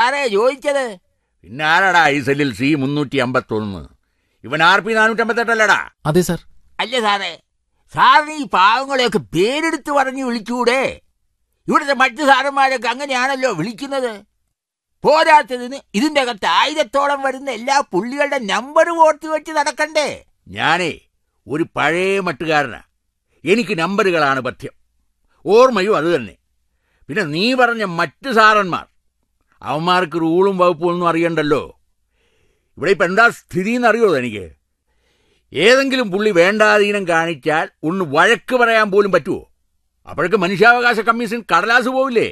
സാറേ ചോദിച്ചത് പിന്നെ ആരാടാ ഈ സെല്ലിൽ സി മുന്നൂറ്റി അമ്പത്തൊന്ന് ഇവൻ ആർ പി നാനൂറ്റമ്പത്തെട്ടല്ലടാ അതെ സാർ അല്ല സാറേ സാറിന് ഈ പാവങ്ങളെയൊക്കെ പേരെടുത്ത് പറഞ്ഞ് വിളിച്ചൂടെ ഇവിടുത്തെ മറ്റു സാറന്മാരൊക്കെ അങ്ങനെയാണല്ലോ വിളിക്കുന്നത് പോരാത്തതിന് ഇതിന്റെ അകത്ത് ആയിരത്തോളം വരുന്ന എല്ലാ പുള്ളികളുടെ നമ്പർ ഓർത്ത് വെച്ച് നടക്കണ്ടേ ഞാനേ ഒരു പഴയ മട്ടുകാരനാ എനിക്ക് നമ്പറുകളാണ് പഥ്യം ഓർമ്മയും അത് തന്നെ പിന്നെ നീ പറഞ്ഞ മറ്റ് സാറന്മാർ അവന്മാർക്ക് റൂളും വകുപ്പും ഒന്നും അറിയണ്ടല്ലോ ഇവിടെ ഇപ്പം എന്താ സ്ഥിതി എന്നറിയോ എനിക്ക് ഏതെങ്കിലും പുള്ളി വേണ്ടാധീനം കാണിച്ചാൽ ഒന്ന് വഴക്ക് പറയാൻ പോലും പറ്റുമോ അപ്പോഴൊക്കെ മനുഷ്യാവകാശ കമ്മീഷൻ കടലാസ് പോവില്ലേ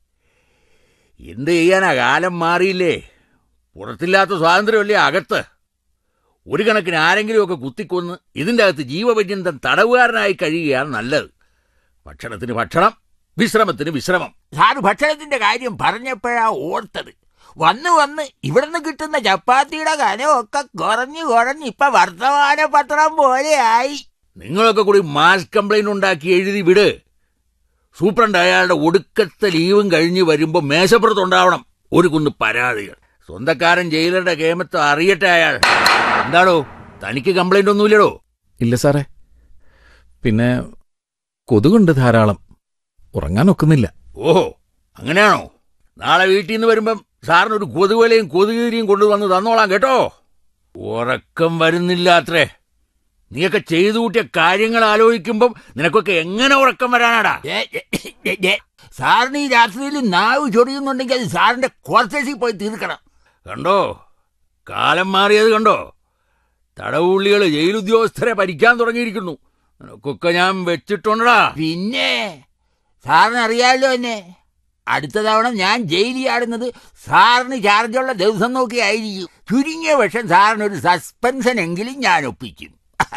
എന്ത് ചെയ്യാനാ കാലം മാറിയില്ലേ പുറത്തില്ലാത്ത സ്വാതന്ത്ര്യമല്ലേ അകത്ത് ഒരു കണക്കിന് ആരെങ്കിലുമൊക്കെ കുത്തിക്കൊന്ന് ഇതിൻ്റെ അകത്ത് ജീവപര്യന്തം തടവുകാരനായി കഴിയുകയാണ് നല്ലത് ഭക്ഷണത്തിന് ഭക്ഷണം വിശ്രമത്തിന് വിശ്രമം സാറ് ഭക്ഷണത്തിന്റെ കാര്യം പറഞ്ഞപ്പോഴാ ഓർത്തത് വന്ന് വന്ന് ഇവിടുന്ന് കിട്ടുന്ന ചപ്പാത്തിയുടെ കനമൊക്കെ കുറഞ്ഞു കുറഞ്ഞ് ഇപ്പൊ വർത്തമാന പത്രം പോലെയായി നിങ്ങളൊക്കെ കൂടി മാസ് കംപ്ലൈന്റ് ഉണ്ടാക്കി എഴുതി വിട് സൂപ്രണ്ട് അയാളുടെ ഒടുക്കത്തെ ലീവും കഴിഞ്ഞ് വരുമ്പോൾ മേശപ്പുറത്തുണ്ടാവണം ഒരു കുന്ന് പരാതികൾ സ്വന്തക്കാരൻ ജയിലറുടെ കേമത്തെ അറിയട്ടെ അയാൾ എന്താടോ തനിക്ക് കംപ്ലൈന്റ് ഒന്നുമില്ലടോ ഇല്ല സാറേ പിന്നെ കൊതുകുണ്ട് ധാരാളം ഉറങ്ങാൻ ഒക്കുന്നില്ല ഓഹോ അങ്ങനെയാണോ നാളെ വീട്ടിൽ നിന്ന് വരുമ്പം സാറിന് ഒരു കൊതുവലയും കൊതുകീരിയും കൊണ്ടുവന്ന് തന്നോളാം കേട്ടോ ഉറക്കം വരുന്നില്ല അത്രേ നീയൊക്കെ ചെയ്തു കൂട്ടിയ കാര്യങ്ങൾ ആലോചിക്കുമ്പം നിനക്കൊക്കെ എങ്ങനെ ഉറക്കം വരാനാടാ ഏ, ഏ, ഏ, ഏ, സാറിന് ഈ രാത്രിയിൽ നാവ് ചൊറിയുന്നുണ്ടെങ്കിൽ അത് സാറിന്റെ ക്വാർട്ടേഴ്സിൽ പോയി തീർക്കണം കണ്ടോ കാലം മാറിയത് കണ്ടോ തടവുള്ളികൾ ജയിലുദ്യോഗസ്ഥരെ ഭരിക്കാൻ തുടങ്ങിയിരിക്കുന്നു നിനക്കൊക്കെ ഞാൻ വെച്ചിട്ടുണ്ടടാ പിന്നെ സാറിന് അറിയാമല്ലോ എന്നെ അടുത്ത തവണ ഞാൻ ജയിലിൽ ആടുന്നത് സാറിന് ചാർജുള്ള ദിവസം നോക്കി ആയിരിക്കും ചുരുങ്ങിയ പക്ഷം സാറിനൊരു സസ്പെൻഷൻ എങ്കിലും ഞാൻ ഒപ്പിക്കും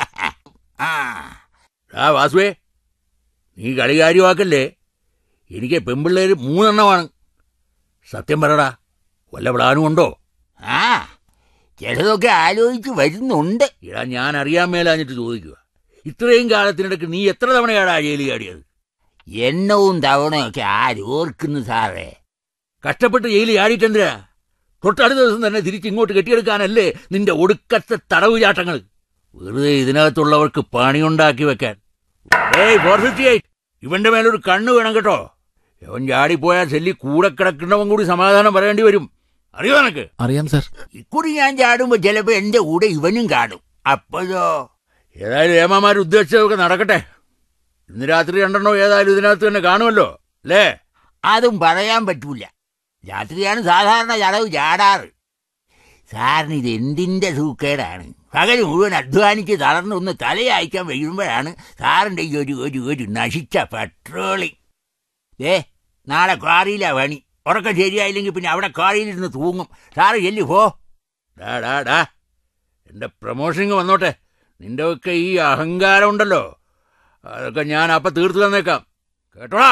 ആ ആ വാസുവേ നീ കളി കാര്യമാക്കല്ലേ എനിക്ക് പെമ്പിള്ളേര് മൂന്നെണ്ണമാണ് സത്യം പറടാ വല്ല പ്ലാനും ഉണ്ടോ ആ ചിലതൊക്കെ ആലോചിച്ച് വരുന്നുണ്ട് ഇടാ ഞാൻ അറിയാൻ മേലാഞ്ഞിട്ട് ചോദിക്കുക ഇത്രയും കാലത്തിനിടയ്ക്ക് നീ എത്ര തവണയാടാ ജയിലിൽ ചാടിയത് എണ്ണവും തവണയൊക്കെ ആരോർക്കുന്നു സാറേ കഷ്ടപ്പെട്ട് ജയിലിൽ ചാടിയിട്ടെന്തിനാ തൊട്ടടുത്ത ദിവസം തന്നെ തിരിച്ച് ഇങ്ങോട്ട് കെട്ടിയെടുക്കാനല്ലേ നിന്റെ ഒടുക്കത്തെ തടവ് ചാട്ടങ്ങൾ വെറുതെ ഇതിനകത്തുള്ളവർക്ക് പണിയുണ്ടാക്കി വെക്കാൻ ഏയ് ഫോർ ഫിഫ്റ്റി എയ്റ്റ് ഇവന്റെ മേലൊരു കണ്ണ് വേണം കേട്ടോ ഇവൻ ചാടിപ്പോയാൽ ചെല്ലി കൂടെ കിടക്കുന്നവൻ കൂടി സമാധാനം പറയേണ്ടി വരും അറിയോ നിനക്ക് അറിയാം സാർ ഇക്കുറി ഞാൻ ചാടുമ്പോ ചിലപ്പോ എന്റെ കൂടെ ഇവനും ചാടും അപ്പോഴോ ഏതായാലും ഏമാമാർ ഉദ്ദേശിച്ചതൊക്കെ നടക്കട്ടെ ഇന്ന് രാത്രി രണ്ടെണ്ണോ ഏതായാലും ഇതിനകത്ത് തന്നെ കാണുമല്ലോ അല്ലേ അതും പറയാൻ പറ്റൂല രാത്രിയാണ് സാധാരണ ചടവ് ചാടാറ് സാറിന് ഇത് എന്തിന്റെ സൂക്കേടാണ് പകൽ മുഴുവൻ അധ്വാനിച്ച് തളർന്ന് ഒന്ന് തലയായിക്കാൻ കഴിയുമ്പോഴാണ് സാറിന്റെ ഈ ഒരു ഒരു ഒരു നശിച്ച പെട്രോളിങ് ഏ നാളെ കാറിയിലാ പണി ഉറക്കം ശരിയായില്ലെങ്കിൽ പിന്നെ അവിടെ കാറിയിലിരുന്ന് തൂങ്ങും സാറ് ചെല്ലു പോ ഡാ ഡാ ഡാ എന്റെ പ്രമോഷനിങ് വന്നോട്ടെ നിന്റെ ഒക്കെ ഈ അഹങ്കാരം ഉണ്ടല്ലോ അതൊക്കെ ഞാൻ അപ്പൊ തീർത്തു തന്നേക്കാം കേട്ടോടാ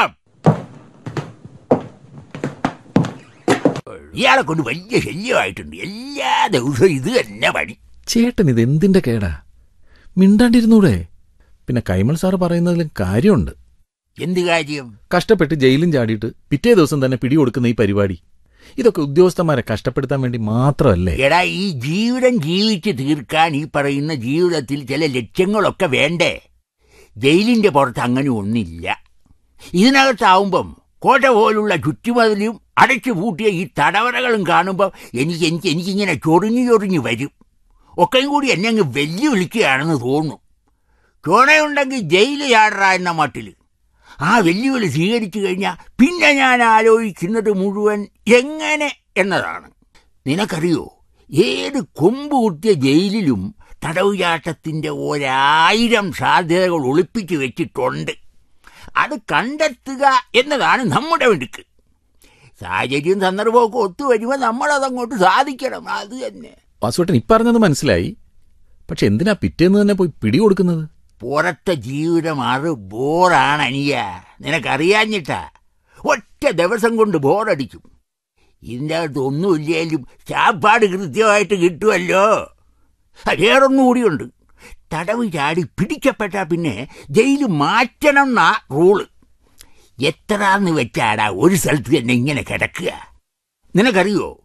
ഇയാളെ കൊണ്ട് വലിയ ശല്യമായിട്ടുണ്ട് എല്ലാ ദിവസവും ഇത് തന്നെ പണി ചേട്ടൻ ഇത് എന്തിന്റെ കേടാ മിണ്ടാണ്ടിരുന്നൂടെ പിന്നെ കൈമൾ സാറ് പറയുന്നതിലും കാര്യമുണ്ട് എന്ത് കാര്യം കഷ്ടപ്പെട്ട് ജയിലും ചാടിയിട്ട് പിറ്റേ ദിവസം തന്നെ പിടികൊടുക്കുന്ന ഈ പരിപാടി ഇതൊക്കെ ഉദ്യോഗസ്ഥന്മാരെ കഷ്ടപ്പെടുത്താൻ വേണ്ടി മാത്രമല്ലേ എടാ ഈ ജീവിതം ജീവിച്ച് തീർക്കാൻ ഈ പറയുന്ന ജീവിതത്തിൽ ചില ലക്ഷ്യങ്ങളൊക്കെ വേണ്ടേ ജയിലിന്റെ പുറത്ത് അങ്ങനെ ഒന്നില്ല ഇതിനകത്താവുമ്പം കോട്ട പോലുള്ള ചുറ്റുമതിലും അടച്ചു പൂട്ടിയ ഈ തടവറകളും കാണുമ്പോൾ എനിക്ക് എനിക്ക് എനിക്കിങ്ങനെ ചൊറിഞ്ഞു ചൊറിഞ്ഞു വരും ഒക്കെയും കൂടി എന്നെ അങ്ങ് വെല്ലുവിളിക്കുകയാണെന്ന് തോന്നുന്നു ചുണയുണ്ടെങ്കിൽ ജയില് ചാടറ എന്ന മട്ടിൽ ആ വെല്ലുവിളി സ്വീകരിച്ചു കഴിഞ്ഞാൽ പിന്നെ ഞാൻ ആലോചിക്കുന്നത് മുഴുവൻ എങ്ങനെ എന്നതാണ് നിനക്കറിയോ ഏത് കൊമ്പ് കുത്തിയ ജയിലിലും തടവുചാട്ടത്തിന്റെ ഒരായിരം സാധ്യതകൾ ഒളിപ്പിച്ചു വെച്ചിട്ടുണ്ട് അത് കണ്ടെത്തുക എന്നതാണ് നമ്മുടെ മിടുക്ക് സാഹചര്യം സന്ദർഭമൊക്കെ ഒത്തുവരുമ്പോൾ നമ്മളതങ്ങോട്ട് സാധിക്കണം അത് തന്നെ വാസുവേട്ടൻ ഇപ്പറഞ്ഞത് മനസ്സിലായി പക്ഷെ എന്തിനാ പിറ്റേന്ന് തന്നെ പോയി പിടികൊടുക്കുന്നത് പുറത്തെ ജീവിതം അത് ബോറാണ് അനിയ നിനക്കറിയാഞ്ഞിട്ടാ ഒറ്റ ദിവസം കൊണ്ട് ബോറടിക്കും ഇതിൻ്റെ അകത്ത് ഒന്നുമില്ലേലും ചാപ്പാട് കൃത്യമായിട്ട് കിട്ടുമല്ലോ വേറൊന്നും കൂടിയുണ്ട് തടവ് ചാടി പിടിക്കപ്പെട്ടാ പിന്നെ ജയില് മാറ്റണം എന്നാ റൂള് എത്രാന്ന് വെച്ചാടാ ഒരു സ്ഥലത്ത് തന്നെ ഇങ്ങനെ കിടക്കുക നിനക്കറിയോ